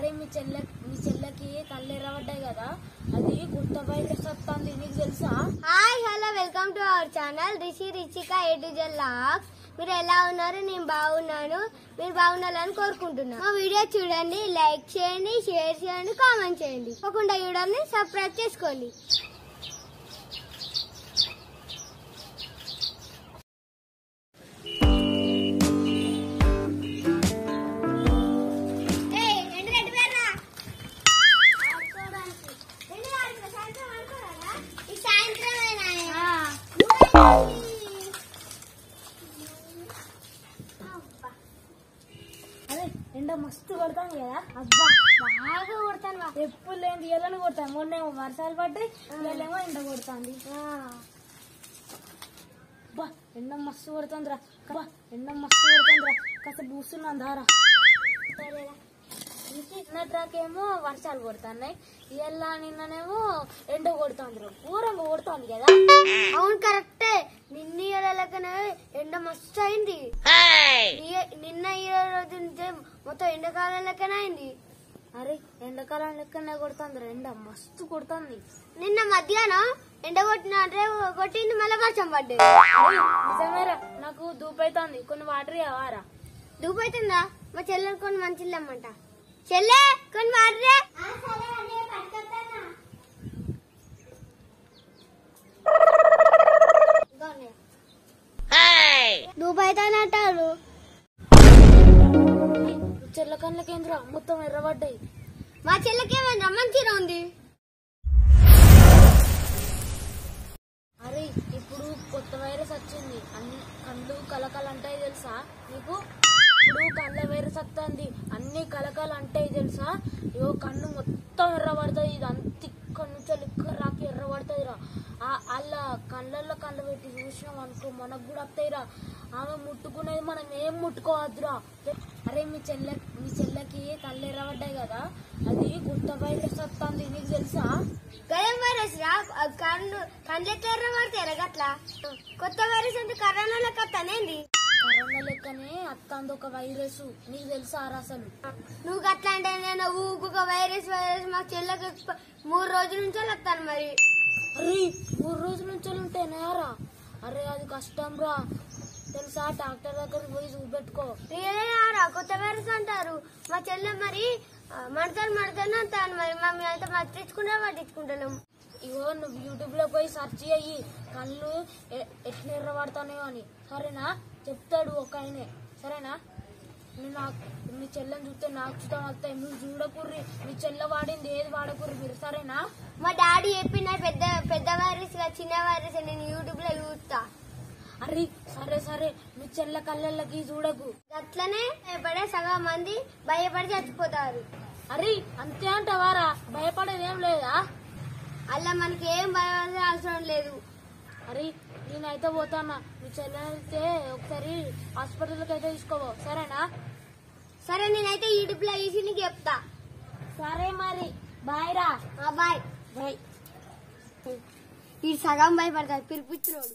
అరే మీ చెల్ల మీ చెల్లకి కళ్ళు ఎర్రబడ్డాయి కదా అది గుర్త వైరస్ వస్తుంది నీకు తెలుసా hi hello welcome to our channel Rishi Richika A to lax మీరు ఎలా ఉన్నారు నేను బాగున్నాను మీరు బాగుండాలని కోరుకుంటున్నాను మా వీడియో చూడండి లైక్ చేయండి షేర్ చేయండి కామెంట్ చేయండి తప్పకుండా చూడండి సబ్స్క్రైబ్ చేసుకోండి అరే ఎండ మస్తు కొడతాను కదా అబ్బా బాగా కొడతాను వా. ఎప్పుడు లేని తీయాలని కొడతాను మొన్నేమో వర్షాలు పడ్డాయి ఇవాళేమో ఎండ కొడుతుంది ఆ. బా ఎండ మస్తు కొడుతుందిరా బా ఎండ మస్తు కొడుతుందిరా కాస్త పూస్తున్నాను దారా సరేరా. నిన్న ట్రాక్ ఏమో వర్షాలు కొడుతున్నాయి ఇవాళ నిన్ననేమో ఎండ కొడుతుంది పూరంగా కొడుతుంది కదా అవును కరెక్టే నిన్న ఈ లెక్కనే ఎండ మస్తు అయింది ఈ- నిన్న ఈ రోజు నుంచే మొత్తం ఎండాకాలం లెక్కనే అయింది అరే ఎండాకాలం లెక్కనే కొడుతుంది ఎండ మస్తు కొడుతుంది నిన్న మధ్యాహ్నం ఎండ కొట్టిన అంటే కొట్టింది మళ్ళీ వర్షం పడ్డది అరే, నిజమేరా నాకు దూపైతుంది కొన్ని వాటర్ ఇవ్వరా దూపు అవుతుందా మా చెల్లెలు కొన్ని మంచి ఇల్లమ్మంట చెల్లె కొన్ని వాటరే దూపు అవుతానంటారు చెల్ల కళ్ళ కేంద్ర మొత్తం ఎర్రబడ్డాయి మా చెల్లెకి ఏమైందా మంచిగా ఉంది అరే ఇప్పుడు కొత్త వైరస్ వచ్చింది అన్ని కళ్ళు కలకలు అంటాయి తెలుసా నీకు ఇప్పుడు కళ్ళ వైరస్ వస్తుంది అన్ని కలకలు అంటాయి తెలుసా ఇగో కన్ను మొత్తం ఎర్రబడుతుంది ఇది అంత ఇక్కడ నుంచి ఇక్కడ రాకి ఎర్రబడుతుంది రా అలా కళ్ళల్లో కళ్ళు పెట్టి చూసినాం అనుకో మనకు కూడా వస్తాయిరా ఆమె ముట్టుకునేది మనం ఏం ముట్టుకోవద్దురా అరే మీ చెల్లె మీ చెల్లెకి కళ్ళు ఎర్రబడ్డాయి కదా అది కొత్త వైరస్ వస్తుంది నీకు తెలుసా గయం వైరస్ రా అది కళ్ళు కళ్ళు ఎట్లా ఎర్ర పడతాయి గట్లా కొత్త వైరస్ అంటే కరోనా లెక్క వస్తానేంది కరోనా లెక్కనే అత్తంది ఒక వైరస్ నీకు తెలుసా రా అసలు నువ్వు గట్లా అంటే నేను ఊకొక వైరస్ వైరస్ మా చెల్లెకి ప- మూడు రోజుల నుంచి వస్తాను మరి అరే మూడు రోజుల నుంచి ఉంటేనేరా అరే అది కష్టం రా తెలుసా డాక్టర్ దగ్గరికి పోయి చూపెట్టుకో రా కొత్త వైరస్ అంటారు మా చెల్లె మరి ఆ, మడతలు మడతలు అంటాను మరి మమ్మీ అయితే పట్టించుకుంటా పట్టించుకుంటలేం ఇగో నువ్వు యూట్యూబ్ లో పోయి సెర్చ్ అయ్యి కళ్ళు ఎ- ఎట్లా ఎర్రబడతానేమో అని సరేనా చెప్తాడు ఒక ఆయనే సరేనా నేను నాకు మీ చెల్లెని చూస్తే నాకు చూద్దాం వస్తాయి మీరు చూడకుర్రి మీ చెల్లె వాడింది ఏది వాడకుర్రి మీరు సరేనా మా డాడీ చెప్పిన పెద్ద పెద్ద వైరస్ గా చిన్న వైరస్ నేను యూట్యూబ్ లో చూస్తా అరే సరే సరే మీ చెల్లె కళ్ళకి చూడకు అట్లనే భయపడే సగం మంది భయపడి చచ్చిపోతారు అరే అంతే అంటావారా భయపడేది ఏం లేదా అలా మనకి ఏం భయం అవసరం లేదు అరే నేనైతే పోతానా మీ చెల్లెనైతే ఒకసారి హాస్పిటల్కి అయితే తీసుకోవో సరేనా సరే నేనైతే యూట్యూబ్ లో చూసి నీకు చెప్తా సరే మరి బాయ్ రా ఆ, బాయ్ బాయ్ ఈ సగం భయపడతారు పిలిపించినోడు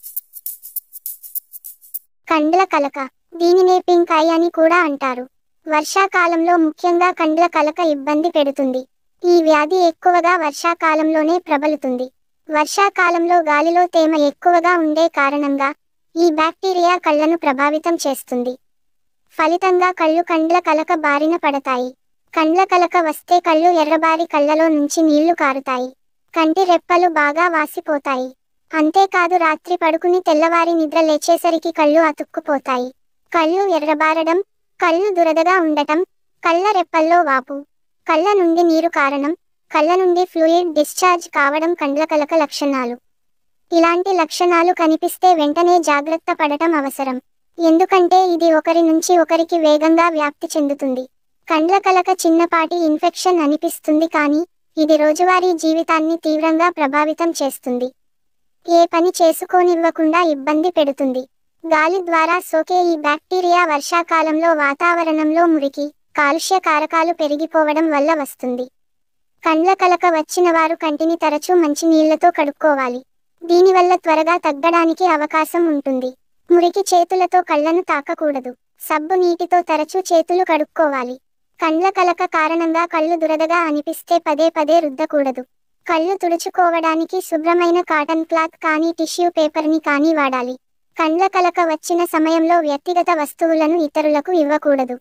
కండ్ల కలక దీనినే పింక్ ఐ అని కూడా అంటారు వర్షాకాలంలో ముఖ్యంగా కండ్ల కలక ఇబ్బంది పెడుతుంది ఈ వ్యాధి ఎక్కువగా వర్షాకాలంలోనే ప్రబలుతుంది వర్షాకాలంలో గాలిలో తేమ ఎక్కువగా ఉండే కారణంగా ఈ బ్యాక్టీరియా కళ్ళను ప్రభావితం చేస్తుంది ఫలితంగా కళ్ళు కండ్ల కలక బారిన పడతాయి కండ్ల కలక వస్తే కళ్ళు ఎర్రబారి కళ్ళలో నుంచి నీళ్లు కారుతాయి కంటి రెప్పలు బాగా వాసిపోతాయి అంతేకాదు రాత్రి పడుకుని తెల్లవారి నిద్ర లేచేసరికి కళ్ళు అతుక్కుపోతాయి కళ్ళు ఎర్రబారడం కళ్ళు దురదగా ఉండటం కళ్ళ రెప్పల్లో వాపు కళ్ళ నుండి నీరు కారణం కళ్ళ నుండి ఫ్లూయిడ్ డిశ్చార్జ్ కావడం కండ్ల కలక లక్షణాలు ఇలాంటి లక్షణాలు కనిపిస్తే వెంటనే జాగ్రత్త పడటం అవసరం ఎందుకంటే ఇది ఒకరి నుంచి ఒకరికి వేగంగా వ్యాప్తి చెందుతుంది కండ్ల కలక చిన్నపాటి ఇన్ఫెక్షన్ అనిపిస్తుంది కానీ ఇది రోజువారీ జీవితాన్ని తీవ్రంగా ప్రభావితం చేస్తుంది ఏ పని చేసుకోనివ్వకుండా ఇబ్బంది పెడుతుంది గాలి ద్వారా సోకే ఈ బ్యాక్టీరియా వర్షాకాలంలో వాతావరణంలో మురికి కాలుష్య కారకాలు పెరిగిపోవడం వల్ల వస్తుంది కండ్ల కలక వచ్చిన వారు కంటిని తరచూ మంచి నీళ్లతో కడుక్కోవాలి దీనివల్ల త్వరగా తగ్గడానికి అవకాశం ఉంటుంది మురికి చేతులతో కళ్ళను తాకకూడదు సబ్బు నీటితో తరచూ చేతులు కడుక్కోవాలి కండ్ల కలక కారణంగా కళ్ళు దురదగా అనిపిస్తే పదే పదే రుద్దకూడదు కళ్ళు తుడుచుకోవడానికి శుభ్రమైన కాటన్ క్లాత్ కానీ టిష్యూ పేపర్ని కానీ వాడాలి కండ్ల కలక వచ్చిన సమయంలో వ్యక్తిగత వస్తువులను ఇతరులకు ఇవ్వకూడదు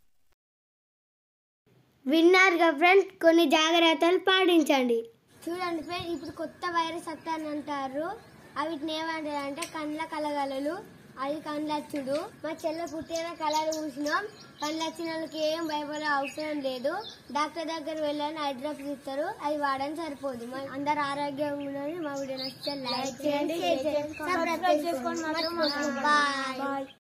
విన్నారుగా ఫ్రెండ్స్ కొన్ని జాగ్రత్తలు పాటించండి చూడండి ఫ్రెండ్స్ ఇప్పుడు కొత్త వైరస్ వస్తాను అంటారు అవిటిని ఏమంటారు అంటే కండ్ల కలగలలు అది కండ్లచ్చుడు మా చెల్లె పుట్టిన కలర్ చూసినాం కండ్లచ్చిన వాళ్ళకి ఏం భయపడే అవసరం లేదు డాక్టర్ దగ్గర వెళ్ళని ఐ డ్రాప్స్ ఇస్తారు అది వాడని సరిపోదు మరి అందరు ఆరోగ్యంగా ఉండాలి మా వీడియో నచ్చితే లైక్ చేయండి షేర్ చేయండి సబ్స్క్రైబ్ చేసుకోండి మాత్రం బాయ్